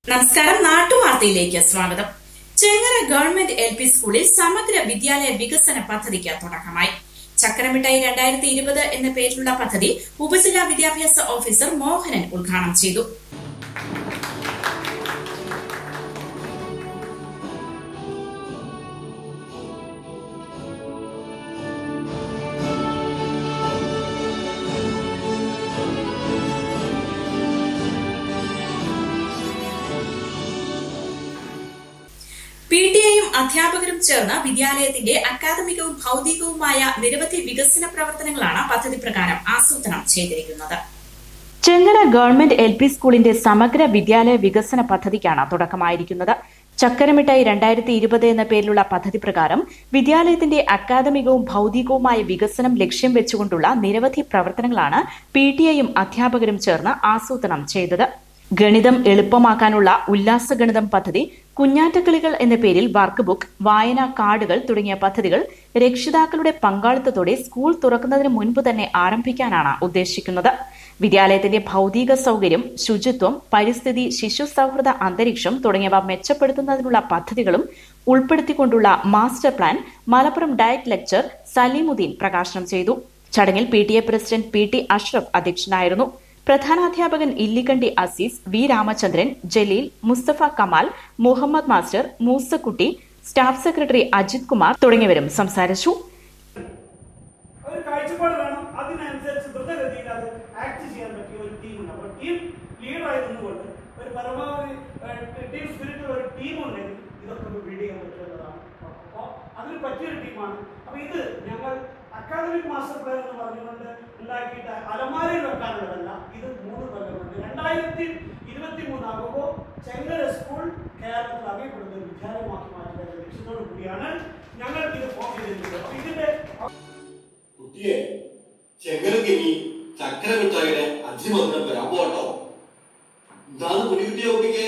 നമസ്കാരം നാട്ടുവാർത്തയിലേക്ക് സ്വാഗതം Chengara government L P സ്കൂളിൽ സമഗ്ര വിദ്യാലയ വികസന പദ്ധതിക്ക് തുടക്കമായി ചക്രമിഠായി രണ്ടായിരത്തി ഇരുപത് എന്ന പേരിലുള്ള പദ്ധതി ഉപജില്ലാ വിദ്യാഭ്യാസ ഓഫീസർ മോഹനൻ ഉദ്ഘാടനം ചെയ്തു പി ടി ഐയും അധ്യാപകരും ചേർന്ന് വിദ്യാലയത്തിന്റെ അക്കാദമികവും ഭൌതികവുമായ നിരവധി വികസന പ്രവർത്തനങ്ങളാണ് പദ്ധതി പ്രകാരം ആസൂത്രണം ചെയ്തിരിക്കുന്നത് ചെങ്ങര ഗവൺമെന്റ് എൽ പി സ്കൂളിന്റെ സമഗ്ര വിദ്യാലയ വികസന പദ്ധതിക്കാണ് തുടക്കമായിരിക്കുന്നത് ചക്കരമിഠായി രണ്ടായിരത്തി ഇരുപത് എന്ന പേരിലുള്ള പദ്ധതി പ്രകാരം വിദ്യാലയത്തിന്റെ അക്കാദമികവും ഭൌതികവുമായ വികസനം ലക്ഷ്യം വെച്ചുകൊണ്ടുള്ള നിരവധി പ്രവർത്തനങ്ങളാണ് പി ടി ഐയും അധ്യാപകരും ചേർന്ന് ആസൂത്രണം ചെയ്തത് ഗണിതം എളുപ്പമാക്കാനുള്ള ഉല്ലാസ ഗണിതം പദ്ധതി കുഞ്ഞാറ്റക്കളികൾ എന്ന പേരിൽ വർക്ക് ബുക്ക് വായന കാർഡുകൾ തുടങ്ങിയ പദ്ധതികൾ രക്ഷിതാക്കളുടെ പങ്കാളിത്തത്തോടെ സ്കൂൾ തുറക്കുന്നതിന് മുൻപ് തന്നെ ആരംഭിക്കാനാണ് ഉദ്ദേശിക്കുന്നത് വിദ്യാലയത്തിന്റെ ഭൗതിക സൗകര്യം ശുചിത്വം പരിസ്ഥിതി ശിശു സൗഹൃദ അന്തരീക്ഷം തുടങ്ങിയവ മെച്ചപ്പെടുത്തുന്നതിനുള്ള പദ്ധതികളും ഉൾപ്പെടുത്തിക്കൊണ്ടുള്ള master plan Malappuram diet lecturer Salimuddin പ്രകാശനം ചെയ്തു ചടങ്ങിൽ P T A president P T Ashraf അധ്യക്ഷനായിരുന്നു പ്രധാനാധ്യാപകൻ Illikkandi Azeez V Ramachandran Jaleel Musthafa Kamal Muhammad master Moosakutty staff secretary Ajith Kumar തുടങ്ങിയവരും സംസാരിച്ചു ഒരു കാഴ്ചപ്പാട് വേണം അതിനനുസരിച്ച് ദ്രുതഗതിയിൽ അത് ആക്ട് ചെയ്യാൻ പറ്റിയ ഒരു ടീം ഉണ്ട് അപ്പോൾ ടീം ലീഡറായി നിന്നുകൊണ്ട് ഒരു പരമാവധി ടീം സ്പിരിറ്റ് ഒരു ടീം ഉണ്ടെങ്കിൽ ഇതൊക്കെ ഒന്ന് ബിൽഡ് ചെയ്യാൻ പറ്റുന്നതാണ് അപ്പോൾ അതിന് പറ്റിയൊരു ടീമാണ് അപ്പോൾ ഇത് ഞങ്ങൾ അക്കാദമിക് മാസ്റ്റർ പ്ലാൻ എന്ന് പറഞ്ഞുകൊണ്ട് ഉണ്ടാക്കിയിട്ട് അലമാരയിൽ വെക്കാനുള്ളതല്ല ഇത് മൂന്ന് കൊല്ലം കൊണ്ട് രണ്ടായിരത്തി ഇരുപത്തി മൂന്നാകുമ്പോൾ ചെങ്ങര സ്കൂൾ കേരളത്തിൽ അറിയപ്പെടുന്ന ഒരു വിദ്യാലയമാക്കി മാറ്റുക എന്ന ലക്ഷ്യത്തോടു കൂടിയാണ് ഞങ്ങൾ ഇത് ഫോക്കസ് ചെയ്തിട്ടുള്ളത് അപ്പോൾ ഇതിന്റെ കുട്ടിയെ ചെങ്കലക്കിനി ചക്രമിഠായിയുടെ അധിമന്ത്രം വരാൻ പോട്ടോ എന്താണ് കുടികുട്ടിയെ കുട്ടിക്ക്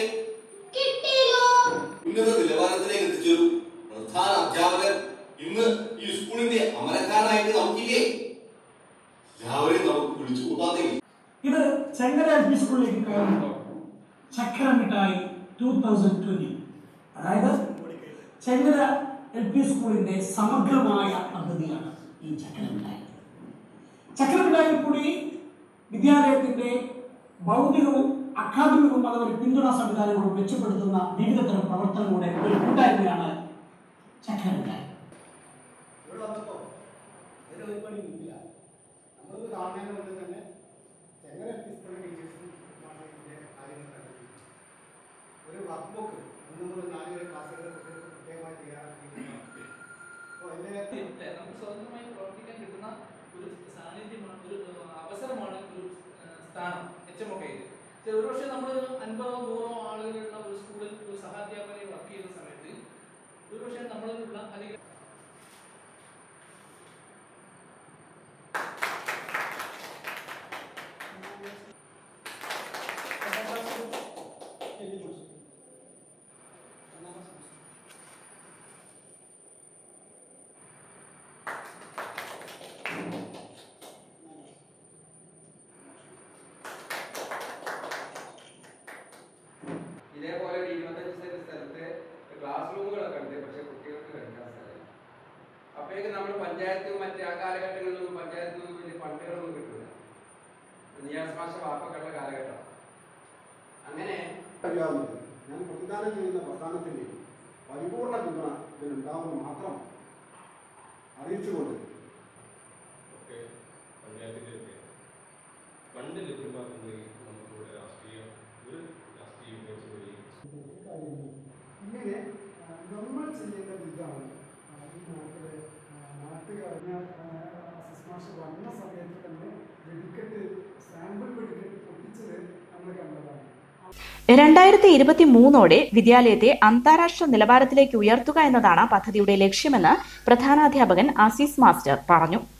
ഉന്നത നിലവാരത്തിലേക്ക് എത്തിച്ചൊരു പ്രധാന അധ്യാപകൻ ഇന്ന് ഈ സ്കൂളിന്റെ അമരക്കാരനായിട്ട് നമുക്കില്ലേ എല്ലാവരെയും നമുക്ക് വിളിച്ചു കൂട്ടാതെ ഇത് ചെങ്ങര എൽ പി സ്കൂളിലേക്ക് കയറുമ്പോൾ ചക്ര മിഠായി ടൂ തൗസൻഡ് ട്വന്റി അതായത് ചെങ്ങര എൽ പി സ്കൂളിന്റെ സമഗ്രമായ പദ്ധതിയാണ് ഈ ചക്ര മിഠായി ചക്ര മിഠായിൽ കൂടി വിദ്യാലയത്തിന്റെ ഭൗതികവും അക്കാദമികവും അതുപോലെ പിന്തുണാ സംവിധാനങ്ങളും മെച്ചപ്പെടുത്തുന്ന വിവിധ തരം പ്രവർത്തനങ്ങളുടെ ഒരു കൂട്ടായ്മയാണ് ചക്ര മിഠായി ഇവിടെ വന്നപ്പോ ഇതിന് ഒരു പണിയില്ല നമ്മളത് കാണുന്നതിന് മുന്നേ തന്നെ ചെങ്ങര സ്കൂളിലെ ടീച്ചേഴ്സും ഇതിന്റെ കാര്യങ്ങൾ കണ്ടു ഒരു വർക്ക് ബുക്ക് ഒന്ന് മുതൽ നാല് വരെ ക്ലാസ്സുകൾ കുട്ടികൾക്ക് പ്രത്യേകമായി തയ്യാറാക്കിയിട്ടുണ്ട് അപ്പോൾ അതിന്റെ ഇല്ല, നമുക്ക് സ്വതന്ത്രമായി പ്രവർത്തിക്കാൻ കിട്ടുന്ന ഒരു സാന്നിധ്യമാണ് ഒരു ഏഹ്, അവസരമാണ് ഒരു ഏഹ്, സ്ഥാനം എച്ച് എം ഒക്കെ ഒരുപക്ഷെ നമ്മൾ അൻപതോ നൂറോ ആളുകളുള്ള ഒരു സ്കൂളിൽ ഒരു സഹാധ്യാപകരെ വർക്ക് ചെയ്യുന്ന സമയത്ത് ഒരുപക്ഷെ നമ്മളിലുള്ള അല്ലെങ്കിൽ ഇതേപോലെ ഒരു ഇരുപത്തഞ്ച് സെന്റ് സ്ഥലത്ത് ക്ലാസ് റൂമുകളൊക്കെ ഉണ്ട് പക്ഷെ കുട്ടികൾക്ക് കളിക്കാൻ സ്ഥലമില്ല അപ്പോഴേക്ക് നമ്മൾ പഞ്ചായത്ത് മറ്റേ ആ കാലഘട്ടങ്ങളിലൊന്നും പഞ്ചായത്തിൽ നിന്നും വലിയ ഫണ്ടുകളൊന്നും കിട്ടില്ല നിയാസ് മാഷ വാപ്പൊക്കെയുള്ള കാലഘട്ടം അങ്ങനെ അറിയാവുന്നത് ഞാൻ പ്രതിദാനം ചെയ്യുന്ന പ്രസ്ഥാനത്തിന്റെ പരിപൂർണ പിന്തുണ ഇതിനുണ്ടാവുമെന്ന് മാത്രം അറിയിച്ചുകൊണ്ട് ഒക്കെ പഞ്ചായത്തിൻ്റെ ഒക്കെ ഫണ്ട് ലഭ്യമാക്കുന്നതിൽ നമുക്കിവിടെ രാഷ്ട്രീയ ഒരു രാഷ്ട്രീയ വിവേചന വഴി ഇങ്ങനെ ആ, നമ്മൾ ചെയ്യേണ്ടത് ഇതാണ് ആ, ഈ നാട്ടിലെ നാട്ടുകാരന അസിസ്മാഷ് വന്ന സമയത്ത് തന്നെ വെടിക്കെട്ട് സാമ്പിൾ വെടിക്കെട്ട് പൊട്ടിച്ചത് നമ്മൾ കണ്ടതാണ് രണ്ടായിരത്തി ഇരുപത്തി മൂന്നോടെ വിദ്യാലയത്തെ അന്താരാഷ്ട്ര നിലവാരത്തിലേക്ക് ഉയർത്തുക എന്നതാണ് പദ്ധതിയുടെ ലക്ഷ്യമെന്ന് പ്രധാനാധ്യാപകൻ ആസീസ് മാസ്റ്റർ പറഞ്ഞു